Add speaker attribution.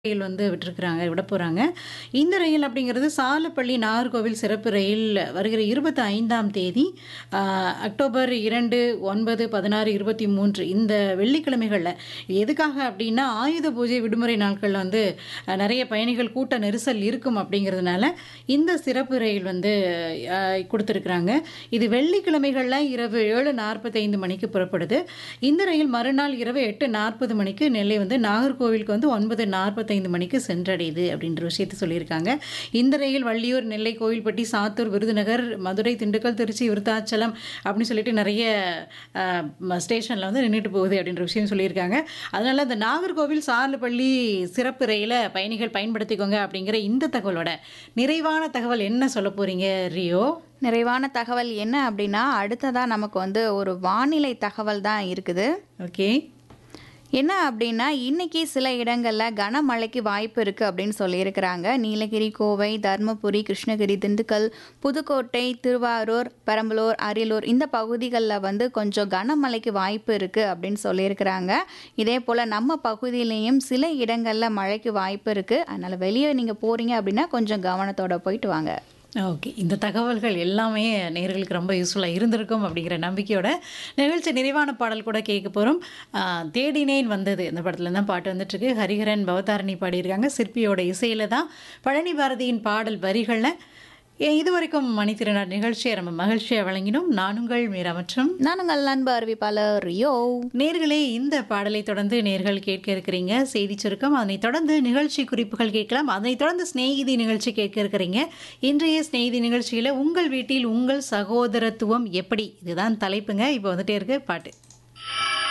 Speaker 1: ரயில் வந்து விட்டிருக்கிறாங்க விட போகிறாங்க இந்த ரயில் அப்படிங்கிறது சாலப்பள்ளி நாகர்கோவில் சிறப்பு ரயில் வருகிற இருபத்தி ஐந்தாம் தேதி ஆஹ், அக்டோபர் இரண்டு ஒன்பது பதினாறு இருபத்தி மூன்று இந்த வெள்ளிக்கிழமைகளில் எதுக்காக அப்படின்னா ஆயுத பூஜை விடுமுறை நாட்களில் வந்து அஹ், நிறைய பயணிகள் கூட்ட நெரிசல் இருக்கும் அப்படிங்கிறதுனால இந்த சிறப்பு ரயில் வந்து ஆஹ், கொடுத்துருக்குறாங்க இது வெள்ளிக்கிழமைகளில் இரவு ஏழு நாற்பத்தைந்து மணிக்கு புறப்படுது இந்த ரயில் மறுநாள் இரவு எட்டு நாற்பது மணிக்கு நெல்லை வந்து நாகர்கோவிலுக்கு வந்து ஒன்பது நாற்பத்தைந்து மணிக்கு சென்றடையுது அப்படின்ற விஷயத்தை சொல்லியிருக்காங்க இந்த ரயில் வள்ளியூர் நெல்லை கோவில்பட்டி சாத்தூர் விருதுநகர் மதுரை திண்டுக்கல் திருச்சி விருத்தாச்சலம் அப்படின்னு சொல்லிட்டு நிறைய ஸ்டேஷனில் வந்து நின்றுட்டு போகுது அப்படின்ற விஷயம் சொல்லியிருக்காங்க அதனால இந்த நாகர்கோவில் சார்லப்பள்ளி சிறப்பு ரயிலை பயணிகள் பயன்படுத்திக்கோங்க அப்படிங்கிற இந்த தகவலோட நிறைவான தகவல் என்ன சொல்ல போறீங்க ரியோ
Speaker 2: நிறைவான தகவல் என்ன அப்படின்னா அடுத்ததாக நமக்கு வந்து ஒரு வானிலை தகவல் தான் இருக்குது
Speaker 1: ஓகே
Speaker 2: என்ன அப்படின்னா இன்னைக்கு சில இடங்களில் கனமழைக்கு வாய்ப்பு இருக்குது அப்படின்னு சொல்லியிருக்கிறாங்க நீலகிரி கோவை தருமபுரி கிருஷ்ணகிரி திண்டுக்கல் புதுக்கோட்டை திருவாரூர் பெரம்பலூர் அரியலூர் இந்த பகுதிகளில் வந்து கொஞ்சம் கனமழைக்கு வாய்ப்பு இருக்குது அப்படின்னு சொல்லியிருக்கிறாங்க இதே போல் நம்ம பகுதியிலையும் சில இடங்களில் மழைக்கு வாய்ப்பு இருக்குது அதனால் வெளியே நீங்கள் போகிறீங்க அப்படின்னா கொஞ்சம் கவனத்தோட போயிட்டு வாங்க
Speaker 1: ஓகே இந்த தகவல்கள் எல்லாமே நேர்களுக்கு ரொம்ப யூஸ்ஃபுல்லாக இருந்திருக்கும் அப்படிங்கிற நம்பிக்கையோட நிகழ்ச்சி நிறைவான பாடல் கூட கேட்க போகிறோம் தேடினேன் வந்தது இந்த படத்துல தான் பாட்டு வந்துட்டுருக்கு ஹரிஹரன் பவதாரணி பாடியிருக்காங்க சிற்பியோட இசையில் தான் பழனி பாரதியின் பாடல் வரிகளில் இது வரைக்கும் மணித்திருநாள் நிகழ்ச்சியை நம்ம மகிழ்ச்சியை வழங்கினோம் நானுங்கள் மீரா மற்றும்
Speaker 2: நான் உங்கள் அன்பு அறிவிப்பாளர் ரியோ
Speaker 1: நேர்களே இந்த பாடலை தொடர்ந்து நேர்கள் கேட்க இருக்கிறீங்க செய்தி சுருக்கம் அதனைத் தொடர்ந்து நிகழ்ச்சி குறிப்புகள் கேட்கலாம் அதனைத் தொடர்ந்து சிநேகிதி நிகழ்ச்சி கேட்க இருக்கிறீங்க இன்றைய சிநேகிதி நிகழ்ச்சியில் உங்கள் வீட்டில் உங்கள் சகோதரத்துவம் எப்படி இதுதான் தலைப்புங்க இப்போ வந்துட்டே இருக்கு பாட்டு